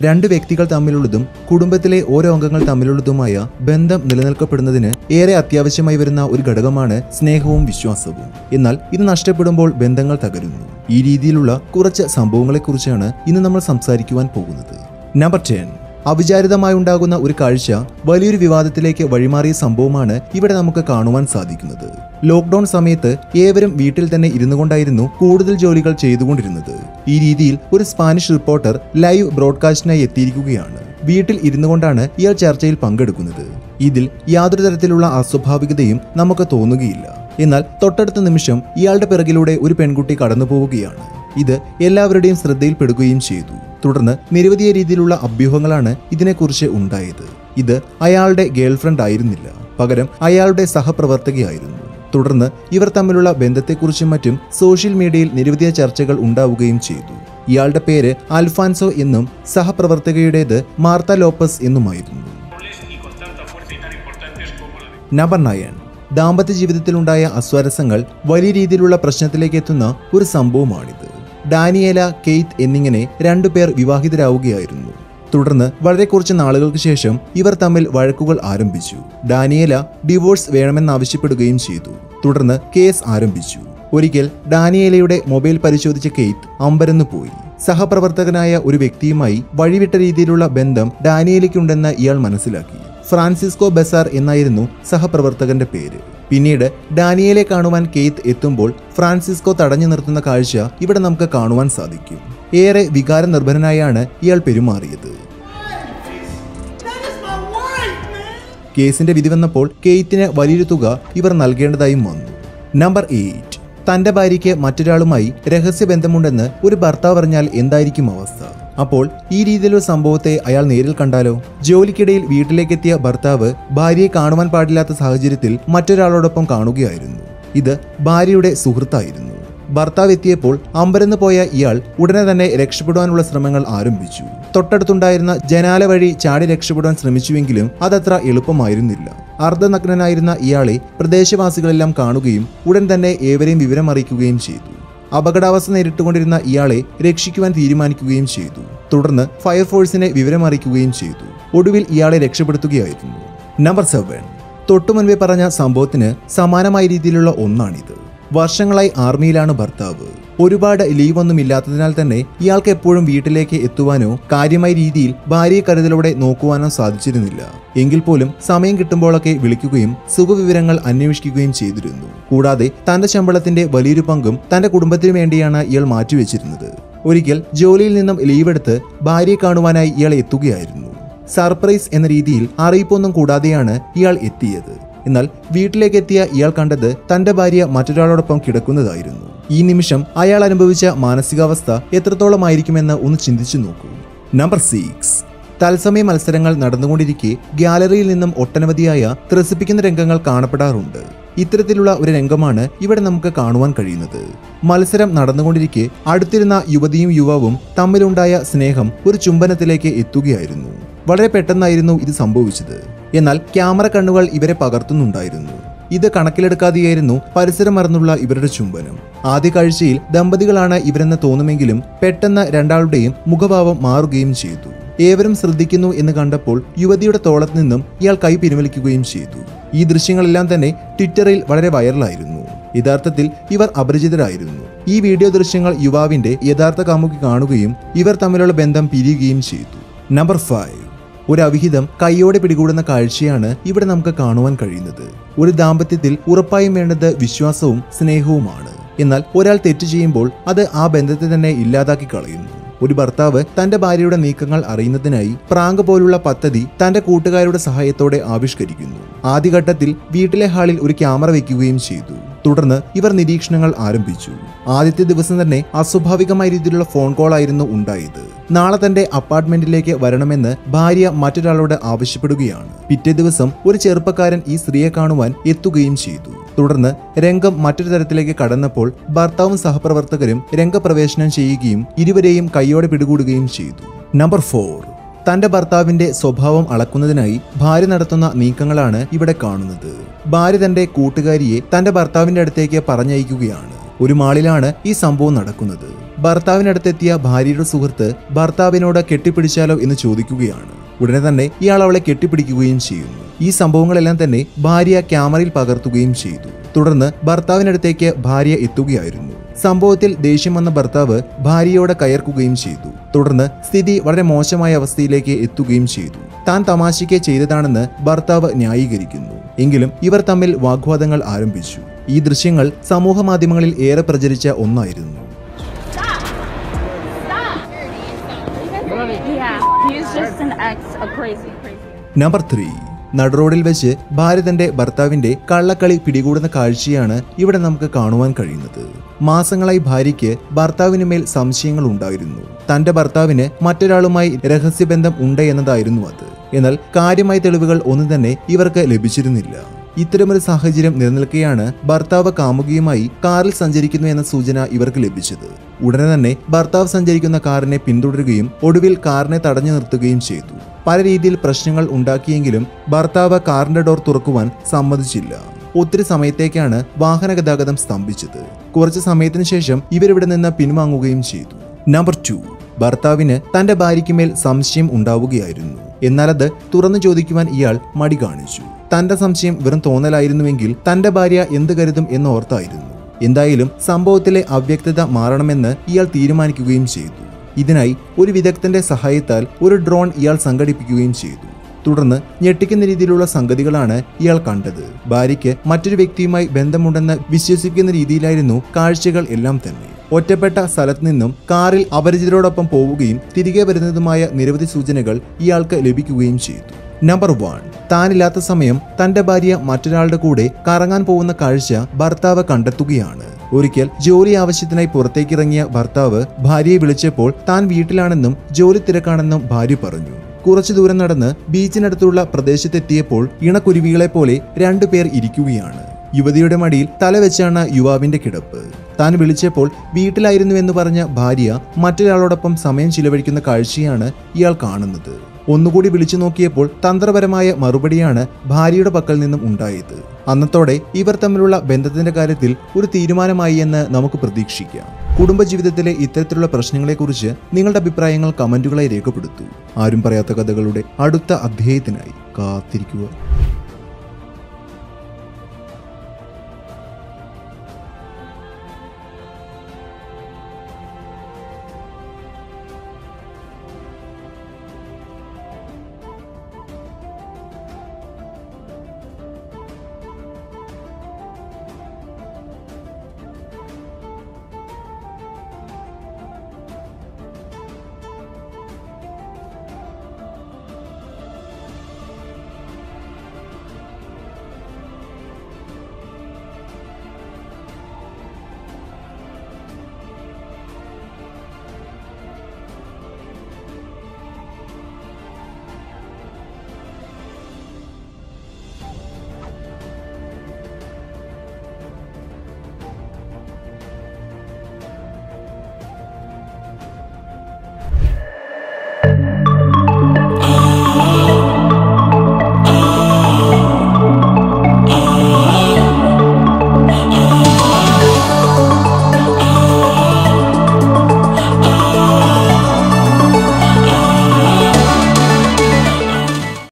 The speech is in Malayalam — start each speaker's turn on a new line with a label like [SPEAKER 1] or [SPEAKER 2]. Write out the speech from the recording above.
[SPEAKER 1] രണ്ട് വ്യക്തികൾ തമ്മിലുള്ളതും കുടുംബത്തിലെ ഓരോ അംഗങ്ങൾ തമ്മിലുള്ളതുമായ ബന്ധം നിലനിൽക്കപ്പെടുന്നതിന് ഏറെ അത്യാവശ്യമായി വരുന്ന ഒരു ഘടകമാണ് സ്നേഹവും വിശ്വാസവും എന്നാൽ ഇത് നഷ്ടപ്പെടുമ്പോൾ ബന്ധങ്ങൾ തകരുന്നു ഈ രീതിയിലുള്ള കുറച്ച് സംഭവങ്ങളെക്കുറിച്ചാണ് ഇന്ന് നമ്മൾ സംസാരിക്കുവാൻ പോകുന്നത് നമ്പർ ടെൻ അവിചാരിതമായി ഉണ്ടാകുന്ന ഒരു കാഴ്ച വലിയൊരു വിവാദത്തിലേക്ക് വഴിമാറിയ സംഭവമാണ് ഇവിടെ നമുക്ക് കാണുവാൻ സാധിക്കുന്നത് ലോക്ക്ഡൌൺ സമയത്ത് ഏവരും വീട്ടിൽ തന്നെ ഇരുന്നു കൊണ്ടായിരുന്നു കൂടുതൽ ജോലികൾ ചെയ്തുകൊണ്ടിരുന്നത് ഈ രീതിയിൽ ഒരു സ്പാനിഷ് റിപ്പോർട്ടർ ലൈവ് ബ്രോഡ്കാസ്റ്റിനായി എത്തിയിരിക്കുകയാണ് വീട്ടിൽ ഇരുന്നു കൊണ്ടാണ് ഇയാൾ ചർച്ചയിൽ പങ്കെടുക്കുന്നത് ഇതിൽ യാതൊരു തരത്തിലുള്ള അസ്വാഭാവികതയും നമുക്ക് തോന്നുകയില്ല എന്നാൽ തൊട്ടടുത്ത നിമിഷം ഇയാളുടെ പിറകിലൂടെ ഒരു പെൺകുട്ടി കടന്നു പോവുകയാണ് ഇത് എല്ലാവരുടെയും ശ്രദ്ധയിൽപ്പെടുകയും ചെയ്തു തുടർന്ന് നിരവധിയ രീതിയിലുള്ള അഭ്യൂഹങ്ങളാണ് ഇതിനെക്കുറിച്ച് ഉണ്ടായത് ഇത് അയാളുടെ ഗേൾഫ്രണ്ട് ആയിരുന്നില്ല പകരം അയാളുടെ സഹപ്രവർത്തകയായിരുന്നു തുടർന്ന് ഇവർ തമ്മിലുള്ള ബന്ധത്തെക്കുറിച്ചും മറ്റും സോഷ്യൽ മീഡിയയിൽ നിരവധിയ ചർച്ചകൾ ഉണ്ടാവുകയും ചെയ്തു ഇയാളുടെ പേര് അൽഫാൻസോ എന്നും സഹപ്രവർത്തകയുടേത് മാർത്ത ലോപ്പസ് എന്നുമായിരുന്നു
[SPEAKER 2] y con tanta fuerza y tan importantes como la de...
[SPEAKER 1] number nine ദാമ്പത്യ ജീവിതത്തിലുണ്ടായ അസ്വാരസ്യങ്ങൾ വലിയ രീതിയിലുള്ള പ്രശ്നത്തിലേക്ക് എത്തുന്ന ഒരു സംഭവമാണിത് ഡാനിയേല കെയ്ത്ത് എന്നിങ്ങനെ രണ്ടുപേർ വിവാഹിതരാവുകയായിരുന്നു തുടർന്ന് വളരെ കുറച്ച് നാളുകൾക്ക് ശേഷം ഇവർ തമ്മിൽ വഴക്കുകൾ ആരംഭിച്ചു ഡാനിയേല ഡിവോഴ്സ് വേണമെന്നാവശ്യപ്പെടുകയും ചെയ്തു തുടർന്ന് കേസ് ആരംഭിച്ചു ഒരിക്കൽ ഡാനിയേലയുടെ മൊബൈൽ പരിശോധിച്ച കെയ്ത്ത് അമ്പരന്നു പോയി സഹപ്രവർത്തകനായ ഒരു വ്യക്തിയുമായി വഴിവിട്ട രീതിയിലുള്ള ബന്ധം ഡാനിയേലയ്ക്കുണ്ടെന്ന് ഇയാൾ മനസ്സിലാക്കി ഫ്രാൻസിസ്കോ ബസാർ എന്നായിരുന്നു സഹപ്രവർത്തകന്റെ പേര് പിന്നീട് ഡാനിയേലെ കാണുവാൻ കെയ്ത്ത് എത്തുമ്പോൾ ഫ്രാൻസിസ്കോ തടഞ്ഞു നിർത്തുന്ന കാഴ്ച ഇവിടെ നമുക്ക് കാണുവാൻ സാധിക്കും ഏറെ വികാര നിർഭരനായാണ് ഇയാൾ പെരുമാറിയത്
[SPEAKER 3] That is my wife, man!
[SPEAKER 1] കേസിന്റെ വിധി വന്നപ്പോൾ കെയ്ത്തിന് വലിയൊരു തുക ഇവർ നൽകേണ്ടതായും വന്നു നമ്പർ എയ്റ്റ് തന്റെ ഭാര്യയ്ക്ക് മറ്റൊരാളുമായി രഹസ്യ ബന്ധമുണ്ടെന്ന് ഒരു ഭർത്താവ് പറഞ്ഞാൽ എന്തായിരിക്കും അവസ്ഥ അപ്പോൾ ഈ രീതിയിലൊരു സംഭവത്തെ അയാൾ നേരിൽ കണ്ടാലോ ജോലിക്കിടയിൽ വീട്ടിലേക്കെത്തിയ ഭർത്താവ് ഭാര്യയെ കാണുവാൻ പാടില്ലാത്ത സാഹചര്യത്തിൽ മറ്റൊരാളോടൊപ്പം കാണുകയായിരുന്നു ഇത് ഭാര്യയുടെ സുഹൃത്തായിരുന്നു ഭർത്താവ് എത്തിയപ്പോൾ അമ്പരന്ന് പോയ ഇയാൾ ഉടനെ തന്നെ രക്ഷപ്പെടുവാനുള്ള ശ്രമങ്ങൾ ആരംഭിച്ചു തൊട്ടടുത്തുണ്ടായിരുന്ന ജനാല വഴി ചാടി രക്ഷപ്പെടാൻ ശ്രമിച്ചുവെങ്കിലും അതത്ര എളുപ്പമായിരുന്നില്ല അർദ്ധനഗ്നനായിരുന്ന ഇയാളെ പ്രദേശവാസികളെല്ലാം കാണുകയും ഉടൻ തന്നെ ഏവരെയും വിവരം അറിയിക്കുകയും ചെയ്തു അപകടാവസ്ഥ നേരിട്ടുകൊണ്ടിരുന്ന ഇയാളെ രക്ഷിക്കുവാൻ തീരുമാനിക്കുകയും ചെയ്തു തുടർന്ന് ഫയർഫോഴ്സിനെ വിവരമറിയിക്കുകയും ചെയ്തു ഒടുവിൽ ഇയാളെ രക്ഷപ്പെടുത്തുകയായിരുന്നു നമ്പർ സെവൻ തൊട്ടുമുൻപേ പറഞ്ഞ സംഭവത്തിന് സമാനമായ രീതിയിലുള്ള ഒന്നാണിത് വർഷങ്ങളായി ആർമിയിലാണ് ഭർത്താവ് ഒരുപാട് ലീവ് ഒന്നും ഇല്ലാത്തതിനാൽ തന്നെ ഇയാൾക്ക് എപ്പോഴും വീട്ടിലേക്ക് എത്തുവാനോ കാര്യമായ രീതിയിൽ ഭാര്യയെ കരുതലോടെ നോക്കുവാനോ സാധിച്ചിരുന്നില്ല എങ്കിൽ പോലും സമയം കിട്ടുമ്പോഴൊക്കെ വിളിക്കുകയും സുഖവിവരങ്ങൾ അന്വേഷിക്കുകയും ചെയ്തിരുന്നു കൂടാതെ തന്റെ ശമ്പളത്തിന്റെ വലിയൊരു പങ്കും തന്റെ കുടുംബത്തിനു വേണ്ടിയാണ് ഇയാൾ മാറ്റിവെച്ചിരുന്നത് ഒരിക്കൽ ജോലിയിൽ നിന്നും ലീവ് എടുത്ത് ഭാര്യയെ കാണുവാനായി ഇയാൾ എത്തുകയായിരുന്നു സർപ്രൈസ് എന്ന രീതിയിൽ അറിയിപ്പൊന്നും കൂടാതെയാണ് ഇയാൾ എത്തിയത് എന്നാൽ വീട്ടിലേക്ക് എത്തിയ ഇയാൾ കണ്ടത് തന്റെ ഭാര്യ മറ്റൊരാളോടൊപ്പം കിടക്കുന്നതായിരുന്നു ഈ നിമിഷം അയാൾ അനുഭവിച്ച മാനസികാവസ്ഥ എത്രത്തോളമായിരിക്കുമെന്ന് ഒന്ന് ചിന്തിച്ചു നോക്കൂ നമ്പർ സിക്സ് തത്സമയ മത്സരങ്ങൾ നടന്നുകൊണ്ടിരിക്കെ ഗ്യാലറിയിൽ നിന്നും ഒട്ടനവധിയായ ത്രസിപ്പിക്കുന്ന രംഗങ്ങൾ കാണപ്പെടാറുണ്ട് ഇത്തരത്തിലുള്ള ഒരു രംഗമാണ് ഇവിടെ നമുക്ക് കാണുവാൻ കഴിയുന്നത് മത്സരം നടന്നുകൊണ്ടിരിക്കെ അടുത്തിരുന്ന യുവതിയും യുവാവും തമ്മിലുണ്ടായ സ്നേഹം ഒരു ചുംബനത്തിലേക്ക് എത്തുകയായിരുന്നു വളരെ പെട്ടെന്നായിരുന്നു ഇത് സംഭവിച്ചത് എന്നാൽ ക്യാമറ കണ്ണുകൾ ഇവരെ പകർത്തുന്നുണ്ടായിരുന്നു ഇത് കണക്കിലെടുക്കാതെയായിരുന്നു പരിസരം മറന്നുള്ള ഇവരുടെ ചുംബനം ആദ്യ കാഴ്ചയിൽ ദമ്പതികളാണ് ഇവരെന്ന് തോന്നുമെങ്കിലും പെട്ടെന്ന് രണ്ടാളുടെയും മുഖഭാവം മാറുകയും ചെയ്തു ഏവരും ശ്രദ്ധിക്കുന്നു എന്ന് കണ്ടപ്പോൾ യുവതിയുടെ തോളത്ത് നിന്നും ഇയാൾ കൈ പിൻവലിക്കുകയും ചെയ്തു ഈ ദൃശ്യങ്ങളെല്ലാം തന്നെ ട്വിറ്ററിൽ വളരെ വൈറലായിരുന്നു യഥാർത്ഥത്തിൽ ഇവർ അപരിചിതരായിരുന്നു ഈ വീഡിയോ ദൃശ്യങ്ങൾ യുവാവിന്റെ യഥാർത്ഥ കാമുകി കാണുകയും ഇവർ തമ്മിലുള്ള ബന്ധം പിരിയുകയും ചെയ്തു നമ്പർ ഫൈവ് ഒരു അവിഹിതം കൈയോടെ പിടികൂടുന്ന കാഴ്ചയാണ് ഇവിടെ നമുക്ക് കാണുവാൻ കഴിയുന്നത് ഒരു ദാമ്പത്യത്തിൽ ഉറപ്പായും വേണ്ടത് വിശ്വാസവും സ്നേഹവുമാണ് എന്നാൽ ഒരാൾ തെറ്റ് ചെയ്യുമ്പോൾ അത് ആ ബന്ധത്തെ തന്നെ ഇല്ലാതാക്കി കളയുന്നു ഒരു ഭർത്താവ് തന്റെ ഭാര്യയുടെ നീക്കങ്ങൾ അറിയുന്നതിനായി പ്രാങ്ക് പോലുള്ള പദ്ധതി തന്റെ കൂട്ടുകാരുടെ സഹായത്തോടെ ആവിഷ്കരിക്കുന്നു ആദ്യഘട്ടത്തിൽ വീട്ടിലെ ഹാളിൽ ഒരു ക്യാമറ വെക്കുകയും ചെയ്തു തുടർന്ന് ഇവർ നിരീക്ഷണങ്ങൾ ആരംഭിച്ചു ആദ്യത്തെ ദിവസം തന്നെ അസ്വാഭാവികമായ രീതിയിലുള്ള ഫോൺ കോൾ ആയിരുന്നു ഉണ്ടായത് നാളെ തന്റെ അപ്പാർട്ട്മെന്റിലേക്ക് വരണമെന്ന് ഭാര്യ മറ്റൊരാളോട് ആവശ്യപ്പെടുകയാണ് പിറ്റേ ദിവസം ഒരു ചെറുപ്പക്കാരൻ ഈ സ്ത്രീയെ കാണുവാൻ എത്തുകയും ചെയ്തു തുടർന്ന് രംഗം മറ്റൊരു തരത്തിലേക്ക് കടന്നപ്പോൾ ഭർത്താവും സഹപ്രവർത്തകരും രംഗപ്രവേശനം ചെയ്യുകയും ഇരുവരെയും കൈയോടെ പിടികൂടുകയും ചെയ്തു നമ്പർ ഫോർ തന്റെ ഭർത്താവിന്റെ സ്വഭാവം അളക്കുന്നതിനായി ഭാര്യ നടത്തുന്ന നീക്കങ്ങളാണ് ഇവിടെ കാണുന്നത് ഭാര്യ തന്റെ കൂട്ടുകാരിയെ തന്റെ ഭർത്താവിന്റെ അടുത്തേക്ക് പറഞ്ഞയക്കുകയാണ് ഒരു മാളിലാണ് ഈ സംഭവം നടക്കുന്നത് ഭർത്താവിനടുത്തെത്തിയ ഭാര്യയുടെ സുഹൃത്ത് ഭർത്താവിനോട് കെട്ടിപ്പിടിച്ചാലോ എന്ന് ചോദിക്കുകയാണ് ഉടനെ തന്നെ ഇയാൾ അവളെ കെട്ടിപ്പിടിക്കുകയും ചെയ്യുന്നു ഈ സംഭവങ്ങളെല്ലാം തന്നെ ഭാര്യ ക്യാമറയിൽ പകർത്തുകയും ചെയ്തു തുടർന്ന് ഭർത്താവിനടുത്തേക്ക് ഭാര്യ എത്തുകയായിരുന്നു സംഭവത്തിൽ ദേഷ്യം വന്ന ഭർത്താവ് ഭാര്യയോട് കയർക്കുകയും ചെയ്തു തുടർന്ന് സ്ഥിതി വളരെ മോശമായ അവസ്ഥയിലേക്ക് എത്തുകയും ചെയ്തു താൻ തമാശയ്ക്ക് ചെയ്തതാണെന്ന് ഭർത്താവ് ന്യായീകരിക്കുന്നു എങ്കിലും ഇവർ തമ്മിൽ വാഗ്വാദങ്ങൾ ആരംഭിച്ചു ഈ ദൃശ്യങ്ങൾ സമൂഹ മാധ്യമങ്ങളിൽ ഏറെ പ്രചരിച്ച ഒന്നായിരുന്നു
[SPEAKER 4] Yeah, he's just an ex, a crazy, crazy.
[SPEAKER 1] Number three നടുറോഡിൽ വെച്ച് ഭാര്യ തന്റെ ഭർത്താവിന്റെ കള്ളക്കളി പിടികൂടുന്ന കാഴ്ചയാണ് ഇവിടെ നമുക്ക് കാണുവാൻ കഴിയുന്നത് മാസങ്ങളായി ഭാര്യയ്ക്ക് ഭർത്താവിന് മേൽ സംശയങ്ങൾ ഉണ്ടായിരുന്നു തന്റെ ഭർത്താവിന് മറ്റൊരാളുമായി രഹസ്യബന്ധം ഉണ്ട് എന്നതായിരുന്നു അത് എന്നാൽ കാര്യമായ തെളിവുകൾ ഒന്നും തന്നെ ഇവർക്ക് ലഭിച്ചിരുന്നില്ല ഇത്തരമൊരു സാഹചര്യം നിലനിൽക്കെയാണ് ഭർത്താവ് കാമുകിയുമായി കാറിൽ സഞ്ചരിക്കുന്നു എന്ന സൂചന ഇവർക്ക് ലഭിച്ചത് ഉടനെ തന്നെ ഭർത്താവ് സഞ്ചരിക്കുന്ന കാറിനെ പിന്തുടരുകയും ഒടുവിൽ കാറിനെ തടഞ്ഞു നിർത്തുകയും ചെയ്തു പല രീതിയിൽ പ്രശ്നങ്ങൾ ഉണ്ടാക്കിയെങ്കിലും ഭർത്താവ് കാറിന്റെ ഡോർ തുറക്കുവാൻ സമ്മതിച്ചില്ല ഒത്തിരി സമയത്തേക്കാണ് വാഹന ഗതാഗതം സ്തംഭിച്ചത് കുറച്ച് സമയത്തിന് ശേഷം ഇവരിവിടെ നിന്ന് പിൻവാങ്ങുകയും ചെയ്തു നമ്പർ ടു ഭർത്താവിന് തന്റെ ഭാര്യയ്ക്ക് മേൽ സംശയം ഉണ്ടാവുകയായിരുന്നു എന്നാൽ അത് തുറന്നു ചോദിക്കുവാൻ ഇയാൾ മടി കാണിച്ചു തന്റെ സംശയം വെറും തോന്നലായിരുന്നുവെങ്കിൽ തന്റെ ഭാര്യ എന്ത് കരുതും എന്നോർത്തായിരുന്നു എന്തായാലും സംഭവത്തിലെ അവ്യക്തത മാറണമെന്ന് ഇയാൾ തീരുമാനിക്കുകയും ചെയ്തു ഇതിനായി ഒരു വിദഗ്ധന്റെ സഹായത്താൽ ഒരു ഡ്രോൺ ഇയാൾ സംഘടിപ്പിക്കുകയും ചെയ്തു തുടർന്ന് ഞെട്ടിക്കുന്ന രീതിയിലുള്ള സംഗതികളാണ് ഇയാൾ കണ്ടത് ഭാര്യയ്ക്ക് മറ്റൊരു വ്യക്തിയുമായി ബന്ധമുണ്ടെന്ന് വിശ്വസിക്കുന്ന രീതിയിലായിരുന്നു കാഴ്ചകൾ എല്ലാം തന്നെ ഒറ്റപ്പെട്ട സ്ഥലത്ത് നിന്നും കാറിൽ അപരിചിതരോടൊപ്പം പോവുകയും തിരികെ വരുന്നതുമായ നിരവധി സൂചനകൾ ഇയാൾക്ക് ലഭിക്കുകയും ചെയ്തു നമ്പർ വൺ താനില്ലാത്ത സമയം തന്റെ ഭാര്യ മറ്റൊരാളുടെ കൂടെ കറങ്ങാൻ പോകുന്ന കാഴ്ച ഭർത്താവ് കണ്ടെത്തുകയാണ് ഒരിക്കൽ ജോലി ആവശ്യത്തിനായി പുറത്തേക്കിറങ്ങിയ ഭർത്താവ് ഭാര്യയെ വിളിച്ചപ്പോൾ താൻ വീട്ടിലാണെന്നും ജോലി തിരക്കാണെന്നും ഭാര്യ പറഞ്ഞു കുറച്ചു ദൂരം നടന്ന് ബീച്ചിനടുത്തുള്ള പ്രദേശത്തെത്തിയപ്പോൾ ഇണക്കുരുവികളെ പോലെ രണ്ടുപേർ ഇരിക്കുകയാണ് യുവതിയുടെ മടിയിൽ തല വെച്ചാണ് യുവാവിന്റെ കിടപ്പ് താൻ വിളിച്ചപ്പോൾ വീട്ടിലായിരുന്നുവെന്ന് പറഞ്ഞ ഭാര്യ മറ്റൊരാളോടൊപ്പം സമയം ചിലവഴിക്കുന്ന കാഴ്ചയാണ് ഇയാൾ കാണുന്നത് ഒന്നുകൂടി വിളിച്ചു നോക്കിയപ്പോൾ തന്ത്രപരമായ മറുപടിയാണ് ഭാര്യയുടെ പക്കൽ നിന്നും ഉണ്ടായത് അന്നത്തോടെ ഇവർ തമ്മിലുള്ള ബന്ധത്തിന്റെ കാര്യത്തിൽ ഒരു തീരുമാനമായി എന്ന് നമുക്ക് പ്രതീക്ഷിക്കാം കുടുംബജീവിതത്തിലെ ഇത്തരത്തിലുള്ള പ്രശ്നങ്ങളെക്കുറിച്ച് നിങ്ങളുടെ അഭിപ്രായങ്ങൾ കമന്റുകളായി രേഖപ്പെടുത്തൂ ആരും പറയാത്ത കഥകളുടെ അടുത്ത അധ്യായത്തിനായി കാത്തിരിക്കുക